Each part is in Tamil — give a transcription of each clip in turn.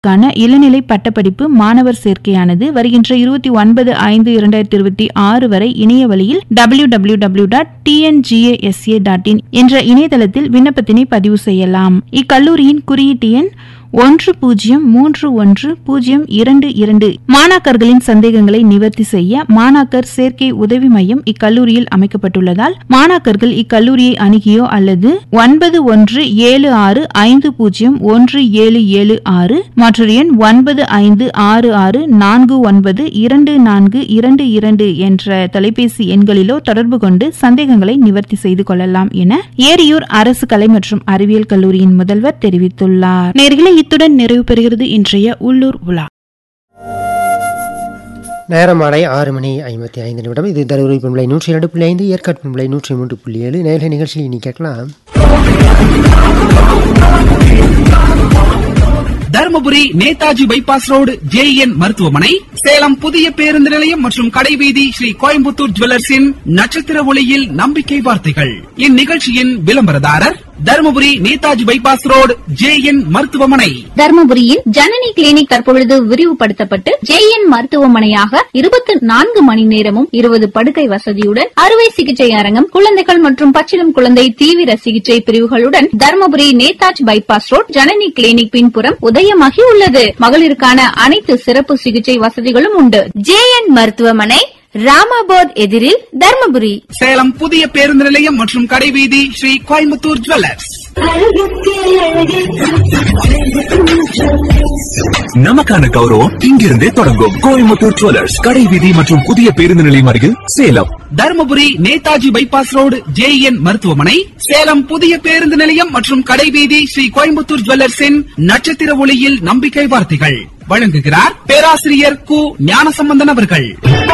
க்கான இளநிலை பட்டப்படிப்பு மாணவர் சேர்க்கையானது வருகின்ற இருபத்தி ஒன்பது ஐந்து இரண்டாயிரத்தி இருபத்தி ஆறு வரை இணைய வழியில் W W W dot TNGASA dot in என்ற இணையதளத்தில் விண்ணப்பத்தினை பதிவு செய்யலாம் இக்கல்லூரியின் குறியீட்டு எண் ஒன்று பூஜ்ஜியம் மூன்று ஒன்று பூஜ்ஜியம் இரண்டு இரண்டு மாணாக்கர்களின் சந்தேகங்களை நிவர்த்தி செய்ய மாணாக்கர் சேர்க்கை உதவி மையம் இக்கல்லூரியில் அமைக்கப்பட்டுள்ளதால் மாணாக்கர்கள் இக்கல்லூரியை அணுகியோ அல்லது ஒன்பது ஒன்று ஏழு ஆறு ஐந்து பூஜ்ஜியம் ஒன்று ஏழு ஏழு ஆறு மற்றொரு எண் ஒன்பது ஐந்து ஆறு ஆறு நான்கு ஒன்பது இரண்டு நான்கு இரண்டு இரண்டு என்ற தொலைபேசி எண்களிலோ தொடர்பு கொண்டு சந்தேகங்களை நிவர்த்தி செய்து கொள்ளலாம் என ஏரியூர் அரசு கலை மற்றும் அறிவியல் கல்லூரியின் முதல்வர் தெரிவித்துள்ளார் நேர்களை இத்துடன் நிறைவு பெறுகிறது இன்றைய உள்ளூர் உலா நேரம் மாலை ஆறு மணி ஐம்பத்தி ஐந்து நிமிடம் இது தருமபுரி பண்பலை நூற்றி இரண்டு புள்ளி ஐந்து ஏற்காடு பண்பலை நூற்றி மூன்று புள்ளி ஏழு நேரலை நிகழ்ச்சியில் இனி கேட்கலாம் Dharmapuri Netaji bypass road JN மருத்துவமனை சேலம் புதிய பேருந்து நிலையம் மற்றும் கடைவீதி ஸ்ரீ கோயம்புத்தூர் ஜுவல்லர்ஸின் நட்சத்திர ஒளியில் நம்பிக்கை வார்த்தைகள் இந்நிகழ்ச்சியின் விளம்பரதாரர் Dharmapuri Netaji bypass road JN மருத்துவமனை தர்மபுரியில் ஜனனி கிளினிக் தற்பொழுது விரிவுபடுத்தப்பட்டு ஜேஎன் மருத்துவமனையாக இருபத்தி நான்கு மணி நேரமும் இருபது படுக்கை வசதியுடன் அறுவை சிகிச்சை அரங்கம் குழந்தைகள் மற்றும் பச்சிளம் குழந்தை தீவிர சிகிச்சை பிரிவுகளுடன் Dharmapuri Netaji bypass road Janani clinic பின்புறம் உதயமாகி உள்ளது மகளிருக்கான அனைத்து சிறப்பு சிகிச்சை வசதிகளும் உண்டு ஜேஎன் மருத்துவமனை ராமாபோத் எதிரில் தர்மபுரி சேலம் புதிய பேருந்து நிலையம் மற்றும் கடைவீதி ஸ்ரீ கோயம்புத்தூர் ஜுவல்லர்ஸ் நமக்கான கௌரவம் இங்கிருந்தே தொடங்கும் கோயம்புத்தூர் ஜுவல்லர்ஸ் கடை வீதி மற்றும் புதிய பேருந்து நிலையம் அருகில் Salem Dharmapuri Netaji bypass road JN மருத்துவமனை சேலம் புதிய பேருந்து நிலையம் மற்றும் கடைவீதி ஸ்ரீ கோயம்புத்தூர் ஜுவல்லர்ஸின் நட்சத்திர ஒளியில் நம்பிக்கை வார்த்தைகள் வழங்குகிறார் பேராசிரியர் கு ஞானசம்பந்தன் அவர்கள்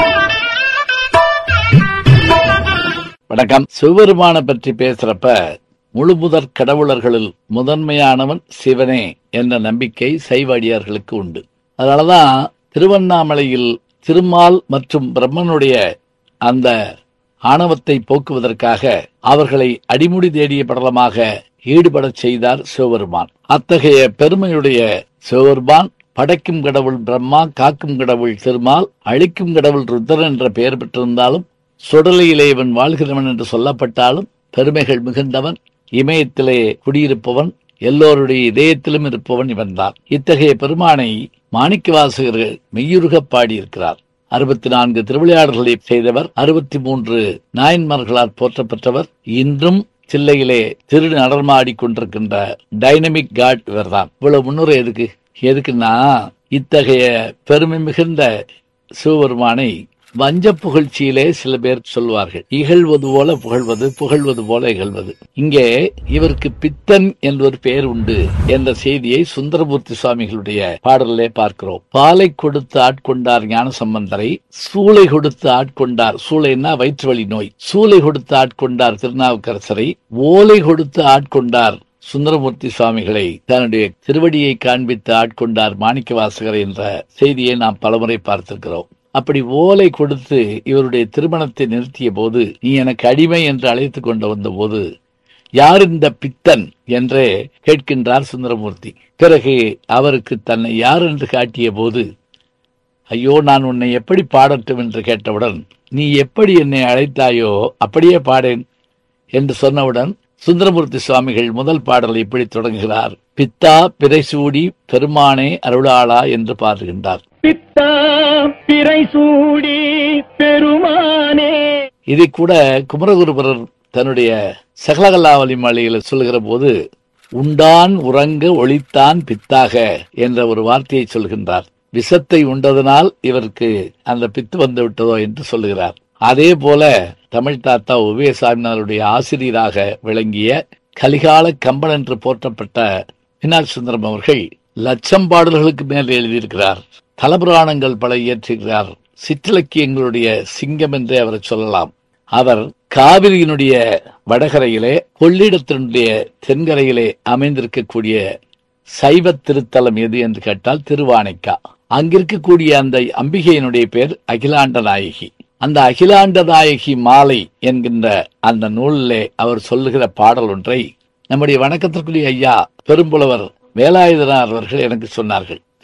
வணக்கம் சிவபெருமான பற்றி பேசுறப்ப முழுமுதற் கடவுளர்களில் முதன்மையானவன் சிவனே என்ற நம்பிக்கை சைவாடியார்களுக்கு உண்டு அதனாலதான் திருவண்ணாமலையில் திருமால் மற்றும் பிரம்மனுடைய அந்த ஆணவத்தை போக்குவதற்காக அவர்களை அடிமுடி தேடிய படலமாக ஈடுபடச் செய்தார் சிவபெருமான் அத்தகைய பெருமையுடைய சிவபெருமான் படைக்கும் கடவுள் பிரம்மா காக்கும் கடவுள் திருமால் அழிக்கும் கடவுள் ருத்ரன் என்ற பெயர் பெற்றிருந்தாலும் சுடலையிலே இவன் வாழ்கிறவன் என்று சொல்லப்பட்டாலும் பெருமைகள் மிகுந்தவன் இமயத்திலே குடியிருப்பவன் எல்லோருடைய இதயத்திலும் இருப்பவன் இவன்தான் இத்தகைய பெருமானை மாணிக்கவாசகர்கள் மெய்யுருகப் பாடியிருக்கிறார் அறுபத்தி நான்கு திருவிளையாடல்களை செய்தவர் அறுபத்தி மூன்று நாயன்மார்களால் போற்றப்பட்டவர் இன்றும் சில்லையிலே திரு நடமாடிக் கொண்டிருக்கின்ற டைனமிக் காட் இவர்தான் இவ்வளவு முன்னுரை எதுக்கு எதுக்குன்னா இத்தகைய பெருமை மிகுந்த சிவபெருமானை வஞ்ச புகழ்ச்சியிலே சில பேர் சொல்வார்கள் இகழ்வது போல புகழ்வது புகழ்வது போல இகழ்வது இங்கே இவருக்கு பித்தன் என்ற ஒரு பெயர் உண்டு என்ற செய்தியை சுந்தரமூர்த்தி சுவாமிகளுடைய பாடலிலே பார்க்கிறோம் பாலை கொடுத்து ஆட்கொண்டார் ஞான சம்பந்தரை சூளை கொடுத்து ஆட்கொண்டார் சூளைன்னா வயிற்று வலி நோய் சூளை கொடுத்து ஆட்கொண்டார் திருநாவுக்கரசரை ஓலை கொடுத்து ஆட்கொண்டார் சுந்தரமூர்த்தி சுவாமிகளை தன்னுடைய திருவடியை காண்பித்து ஆட்கொண்டார் மாணிக்கவாசகர் என்ற செய்தியை நாம் பலமுறை பார்த்திருக்கிறோம் அப்படி ஓலை கொடுத்து இவருடைய திருமணத்தை நிறுத்திய போது நீ எனக்கு அடிமை என்று அழைத்துக் கொண்டு வந்த போது யார் இந்த பித்தன் என்றே கேட்கின்றார் சுந்தரமூர்த்தி பிறகு அவருக்கு தன்னை யார் என்று காட்டிய போது ஐயோ நான் உன்னை எப்படி பாடட்டும் என்று கேட்டவுடன் நீ எப்படி என்னை அழைத்தாயோ அப்படியே பாடேன் என்று சொன்னவுடன் சுந்தரமூர்த்தி சுவாமிகள் முதல் பாடலை இப்படி தொடங்குகிறார் பித்தா பிறைசூடி பெருமானே அருளாளா என்று பாடுகின்றார் பித்தா பிறை சூடி பெருமானே இதை கூட குமரகுருபரர் தன்னுடைய சகலகலாவலி மாலையில சொல்லுகிற போது உண்டான் உறங்க ஒளித்தான் பித்தாக என்ற ஒரு வார்த்தையை சொல்கின்றார் விஷத்தை உண்டதனால் இவருக்கு அந்த பித்து வந்து விட்டதோ என்று சொல்லுகிறார் அதே போல தமிழ் தாத்தா உபய சாமிநாதருடைய ஆசிரியராக விளங்கிய கலிகால கம்பன் என்று போற்றப்பட்ட மீனாட்சி சுந்தரம் அவர்கள் லட்சம் பாடல்களுக்கு மேல் எழுதியிருக்கிறார் தலபுராணங்கள் பல இயற்றுகிறார் சிற்றிலக்கியங்களுடைய சிங்கம் என்றே அவரை சொல்லலாம் அவர் காவிரியினுடைய வடகரையிலே கொள்ளிடத்தினுடைய தென்கரையிலே அமைந்திருக்கக்கூடிய சைவ திருத்தலம் எது என்று கேட்டால் திருவானைக்கா அங்கிருக்கக்கூடிய அந்த அம்பிகையினுடைய பேர் அகிலாண்ட நாயகி அந்த அகிலாண்ட நாயகி மாலை என்கின்ற அந்த நூலிலே அவர் சொல்லுகிற பாடல் ஒன்றை நம்முடைய வணக்கத்திற்குரிய ஐயா பெரும்புலவர் வேலாயுதனார் அவர்கள் எனக்கு சொன்னார்கள்